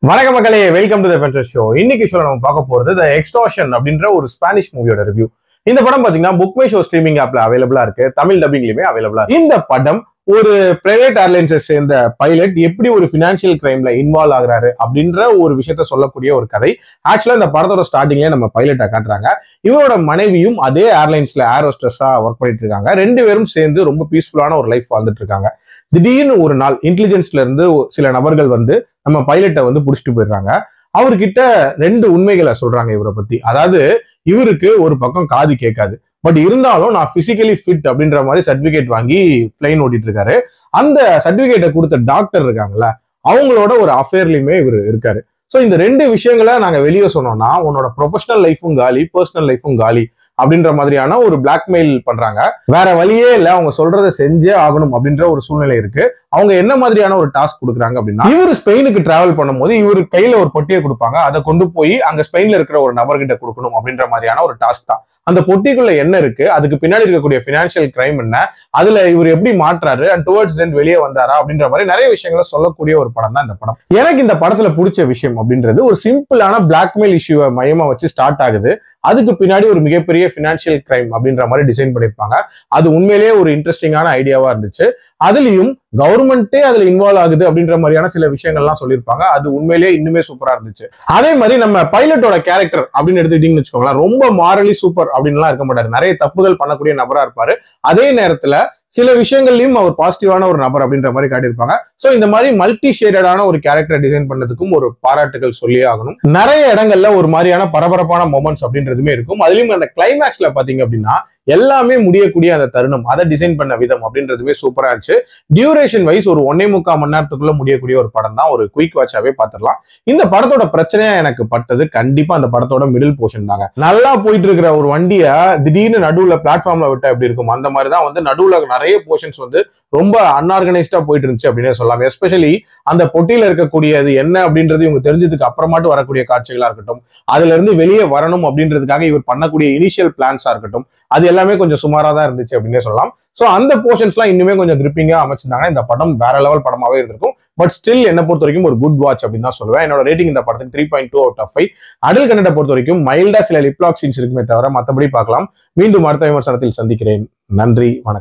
வணக்கம் மக்களே welcome to the fencer show இன்னைக்கு ஷோ நம்ம பார்க்க போறது த எக்ஸ்டாஷன் அப்படின்ற ஒரு ஸ்பானிஷ் மூவியோட ரிவ்யூ இந்த படம் பாத்தீங்கன்னா புக் மை ஷோ ஸ்ட்ரீமிங் ஆப்ல அவைலபிளா இருக்கு தமிழ் டப்பிங்லயுமே அவைலபிளா இந்த படம் ஒரு பிரைவேட் ஏர்லைன்ஸை சேர்ந்த பைலட் எப்படி ஒரு பினான்சியல் கிரைம்ல இன்வால்வ் ஆகுறாரு அப்படின்ற ஒரு விஷயத்த சொல்லக்கூடிய ஒரு கதை ஆக்சுவலா இந்த படத்தோட ஸ்டார்டிங்லேயே நம்ம பைலட்டை காட்டுறாங்க இவரோட மனைவியும் அதே ஏர்லைன்ஸ்ல ஏர் ஹோஸ்டஸா ஒர்க் பண்ணிட்டு இருக்காங்க ரெண்டு பேரும் சேர்ந்து ரொம்ப பீஸ்ஃபுல்லான ஒரு லைஃப் வாழ்ந்துட்டு இருக்காங்க திடீர்னு ஒரு நாள் இன்டெலிஜென்ஸ்ல இருந்து சில நபர்கள் வந்து நம்ம பைலட்டை வந்து புடிச்சிட்டு போயிடுறாங்க அவர்கிட்ட ரெண்டு உண்மைகளை சொல்றாங்க இவரை பத்தி அதாவது இவருக்கு ஒரு பக்கம் காது கேட்காது பட் இருந்தாலும் நான் பிசிக்கலி ஃபிட் அப்படின்ற மாதிரி சர்டிபிகேட் வாங்கி பிளைன் ஓட்டிட்டு இருக்காரு அந்த சர்டிபிகேட்டை கொடுத்த டாக்டர் இருக்காங்கல்ல அவங்களோட ஒரு அஃபேர்லயுமே இவர் இருக்காரு ஸோ இந்த ரெண்டு விஷயங்களை நாங்க வெளியே சொன்னோம்னா உன்னோட ப்ரொஃபஷனல் லைஃபும் காலி பர்சனல் லைஃபும் காலி அப்படின்ற மாதிரியான ஒரு பிளாக்மெயில் பண்றாங்க வேற வழியே இல்ல அவங்க சொல்றதை செஞ்சே ஆகணும் அப்படின்ற ஒரு சூழ்நிலை இருக்கு அவங்க என்ன மாதிரியான ஒரு டாஸ்க் கொடுக்குறாங்க அப்படின்னா இவர் ஸ்பெயினுக்கு டிராவல் பண்ணும்போது இவர் கையில ஒரு பொட்டியை கொடுப்பாங்க அதை கொண்டு போய் அங்க ஸ்பெயின்ல இருக்கிற ஒரு நபர்கிட்ட கொடுக்கணும் அப்படின்ற மாதிரியான ஒரு டாஸ்க் தான் அந்த பொட்டிக்குள்ள என்ன இருக்கு அதுக்கு பின்னாடி இருக்கக்கூடிய பினான்சியல் கிரைம் என்ன அதுல இவர் எப்படி மாற்றாரு அண்ட் டுவர்ட்ஸ் தென் வெளியே வந்தாரா அப்படின்ற மாதிரி நிறைய விஷயங்களை சொல்லக்கூடிய ஒரு படம் தான் இந்த படம் எனக்கு இந்த படத்துல பிடிச்ச விஷயம் அப்படின்றது ஒரு சிம்பிளான பிளாக்மெயில் இஷ்யூவை மையமா வச்சு ஸ்டார்ட் ஆகுது அதுக்கு பின்னாடி ஒரு மிகப்பெரிய பினான்சியல் கிரைம் அப்படின்ற மாதிரி டிசைன் பண்ணிருப்பாங்க அது உண்மையிலேயே ஒரு இன்ட்ரெஸ்டிங்கான ஐடியாவா இருந்துச்சு அதுலயும் கவர்மெண்ட்டே அதுல இன்வால்வ் ஆகுது அப்படின்ற மாதிரியான சில விஷயங்கள்லாம் சொல்லியிருப்பாங்க அது உண்மையிலேயே இன்னுமே சூப்பரா இருந்துச்சு அதே மாதிரி நம்ம பைலட்டோட கேரக்டர் அப்படின்னு எடுத்துக்கிட்டீங்கன்னு வச்சுக்கோங்களேன் ரொம்ப மாரலி சூப்பர் அப்படின்லாம் இருக்க மாட்டாரு நிறைய தப்புகள் பண்ணக்கூடிய நபரா இருப்பாரு அதே நேரத்துல சில விஷயங்கள்லயும் அவர் பாசிட்டிவான ஒரு நபர் அப்படின்ற மாதிரி காட்டியிருப்பாங்க சோ இந்த மாதிரி மல்டி ஷேடடான ஒரு கேரக்டர் டிசைன் பண்ணதுக்கும் ஒரு பாராட்டுகள் சொல்லியே ஆகணும் நிறைய இடங்கள்ல ஒரு மாதிரியான பரபரப்பான மொமெண்ட்ஸ் அப்படின்றதுமே இருக்கும் அதுலயும் அந்த கிளைமேக்ஸ்ல பாத்தீங்க அப்படின்னா எல்லாமே முடியக்கூடிய அந்த தருணம் அதை டிசைன் பண்ண விதம் அப்படின்றதுமே சூப்பரா இருந்துச்சு டியூரேஷன் வைஸ் ஒரு ஒன்னே முக்கால் மணி நேரத்துக்குள்ள முடியக்கூடிய ஒரு படம் தான் ஒரு குயிக் வாட்சாவே பார்த்துடலாம் இந்த படத்தோட பிரச்சனையா எனக்கு பட்டது கண்டிப்பா அந்த படத்தோட மிடில் போர்ஷன் தாங்க நல்லா போயிட்டு இருக்கிற ஒரு வண்டியை திடீர்னு நடுவுல பிளாட்ஃபார்ம்ல விட்டா எப்படி இருக்கும் அந்த மாதிரி தான் வந்து நடுவுல நிறைய போர்ஷன்ஸ் வந்து ரொம்ப அன்ஆர்கனைஸ்டா போயிட்டு இருந்துச்சு அப்படின்னே சொல்லலாம் எஸ்பெஷலி அந்த பொட்டியில இருக்கக்கூடியது என்ன அப்படின்றது இவங்க தெரிஞ்சதுக்கு அப்புறமாட்டு வரக்கூடிய காட்சிகளா இருக்கட்டும் அதுல இருந்து வெளியே வரணும் அப்படின்றதுக்காக இவர் பண்ணக்கூடிய இனிஷியல் பிளான்ஸா இருக்கட்டும் அது எல்லாமே கொஞ்சம் சுமாரா தான் இருந்துச்சு அப்படின்னே சொல்லலாம் சோ அந்த போர்ஷன்ஸ்லாம் இன்னுமே கொஞ்சம் கிரிப்பிங்கா அமைச்சிருந்தாங்கன்னா இந்த படம் வேற லெவல் படமாவே இருந்திருக்கும் பட் ஸ்டில் என்ன பொறுத்த வரைக்கும் ஒரு குட் வாட்ச் அப்படின்னு தான் சொல்லுவேன் என்னோட ரேட்டிங் இந்த படத்துக்கு three point two out of five அடல் கன்னட பொறுத்த வரைக்கும் மைல்டா சில லிப்லாக் சீன்ஸ் இருக்குமே தவிர மற்றபடி பார்க்கலாம் மீண்டும் அடுத்த விமர்சனத்தில் சந்திக்கிறேன் நன்றி வணக்கம்